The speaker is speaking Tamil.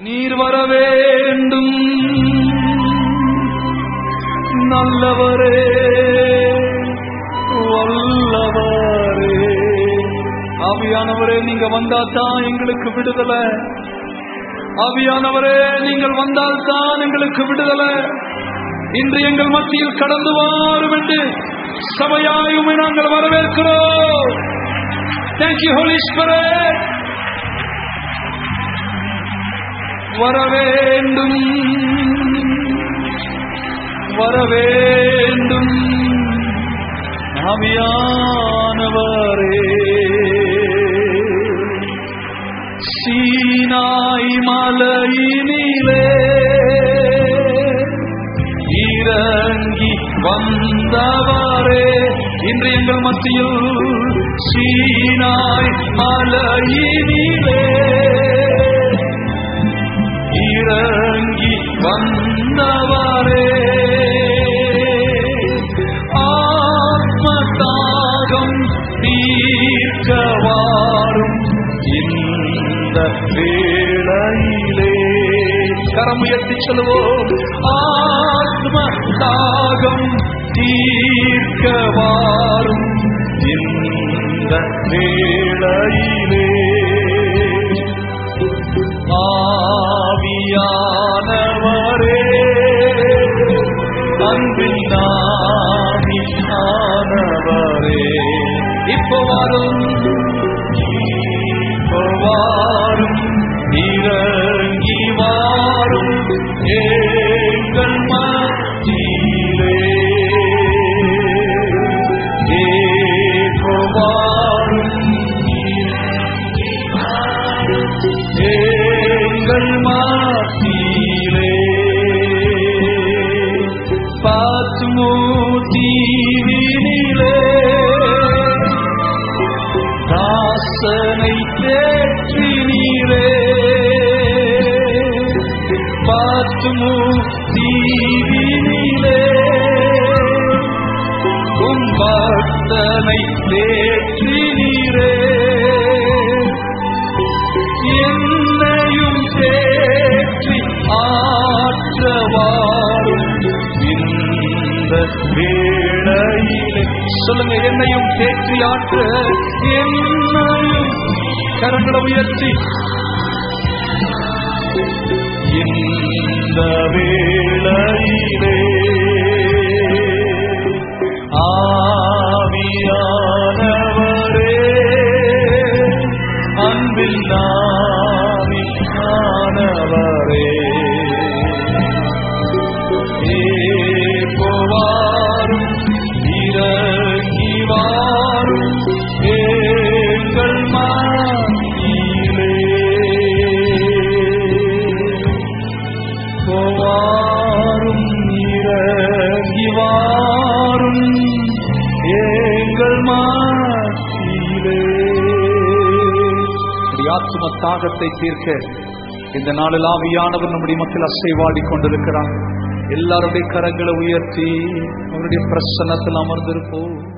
நீர் வர வேண்டும் நல்லவரே வல்லவரே ஆவியானவரே நீங்க வந்தாதான் எங்களுக்கு விடுதலை ஆவியானவரே நீங்கள் வந்தால்தான் எங்களுக்கு விடுதலை இன்று எங்கள் மத்தியில் கடந்து வாரும் என்று சபையாயுமே நாங்கள் வரவேற்கிறோம் தேங்க்யூ ஹோலீஸ்வரே வர வேண்டும் வர வேண்டும் ஆவியானவரே சீனாய் மலையினிலே இறங்கி வந்தவரே இன்று எங்கள் மத்தியில் சீனாய் மலையினிலே இறங்கி வந்தவரே ஆத்மதாகம் தீர்க்கவாரும் இந்த வேளையிலே கரமுயர்த்தி சொல்லுவோம் ஆத்ம தாகம் தீர்க்கவாரும் இந்த வேளையிலே ஆவியானவரே அன்பில் நாவியானவரே இப்போ வரும் இப்போ வாரும் இறங்கி வாரும் எங்கள் மத்தியிலே இப்போ வாரும் எங்கள் மத்தியிலே பாத்மோ தீவினிலே தாசனை தேற்றி நீரே பாத்மோ தீவினிலே உம் பக்தனை தேற்றி நீரே என்னையும் தேற்றி ஆற்றவாரும் இந்த வேளையிலே சொல்லுங்க என்னையும் தேற்றி ஆற்ற என்னையும் கரங்களை உயர்த்தி இந்த வேளையிலே ஆவியானவரே அன்பில் நாவியானவரே ஏகோவாரும் இறங்கி வாரும் எங்கள் மத்தியிலே போவாரும் இறங்கி வாரும் எங்கள் மத்தியிலே நம்முடைய ஆத்தும தாகத்தை தீர்க்க இந்த நாளில் ஆவியானவர் நம்முடைய மக்கள் அசைவாடி கொண்டிருக்கிறார் எல்லாருடைய கரங்களை உயர்த்தி அவருடைய பிரசன்னத்தில் அமர்ந்திருப்போம்